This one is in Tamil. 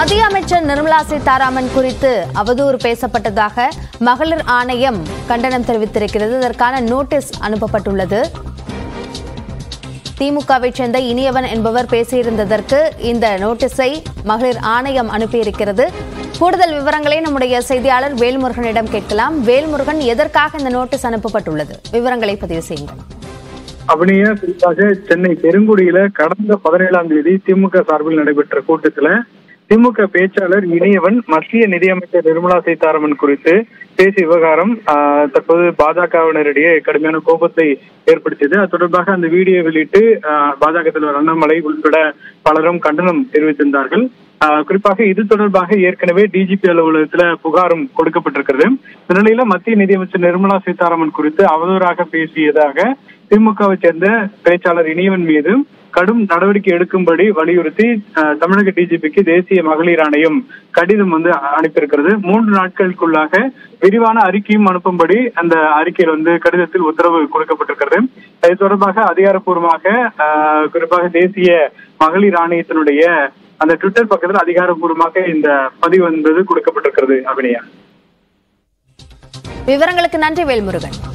மத்திய அமைச்சர் நிர்மலா சீதாராமன் குறித்து அவதூறு பேசப்பட்டதாக மகளிர் ஆணையம் கண்டனம் தெரிவித்திருக்கிறது இதற்கான நோட்டீஸ் அனுப்பப்பட்டுள்ளது திமுகவை சேர்ந்த இனியவன் என்பவர் பேசியிருந்ததற்கு இந்த நோட்டீஸை மகளிர் ஆணையம் அனுப்பியிருக்கிறது கூடுதல் விவரங்களை நம்முடைய செய்தியாளர் வேல்முருகனிடம் கேட்கலாம் வேல்முருகன் எதற்காக இந்த நோட்டீஸ் அனுப்பப்பட்டுள்ளது விவரங்களை பதிவு செய்யுங்கள் அவனியா குறிப்பாக சென்னை பெருங்குடியில கடந்த பதினேழாம் தேதி திமுக சார்பில் நடைபெற்ற கூட்டத்துல திமுக பேச்சாளர் இனியவன் மத்திய நிதியமைச்சர் நிர்மலா சீதாராமன் குறித்து பேசிய விவகாரம் ஆஹ், தற்போது பாஜகவினரிடையே கடுமையான கோபத்தை ஏற்படுத்தியது அது தொடர்பாக அந்த வீடியோ வெளியிட்டு ஆஹ், பாஜக தலைவர் அண்ணாமலை உள்பட பலரும் கண்டனம் தெரிவித்திருந்தார்கள் ஆஹ், குறிப்பாக இது தொடர்பாக ஏற்கனவே டிஜிபி அலுவலகத்துல புகாரும் கொடுக்கப்பட்டிருக்கிறது இந்த நிலையில மத்திய நிதியமைச்சர் நிர்மலா சீதாராமன் குறித்து அவதூறாக பேசியதாக திமுகவை சேர்ந்த பேச்சாளர் இனியவன் மீது கடும் நடவடிக்கை எடுக்கும்படி வலியுறுத்தி அஹ், தமிழக டிஜிபிக்கு தேசிய மகளிர் ஆணையம் கடிதம் வந்து அனுப்பியிருக்கிறது மூன்று நாட்களுக்குள்ளாக விரிவான அறிக்கையும் அனுப்பும்படி அந்த அறிக்கையில் வந்து கடிதத்தில் உத்தரவு கொடுக்கப்பட்டிருக்கிறது இது தொடர்பாக அதிகாரப்பூர்வமாக அஹ், குறிப்பாக தேசிய மகளிர் ஆணையத்தினுடைய அந்த ட்விட்டர் பக்கத்தில் அதிகாரப்பூர்வமாக இந்த பதிவு என்பது கொடுக்கப்பட்டிருக்கிறது அபிநயா விவரங்களுக்கு நன்றி வேல்முருகன்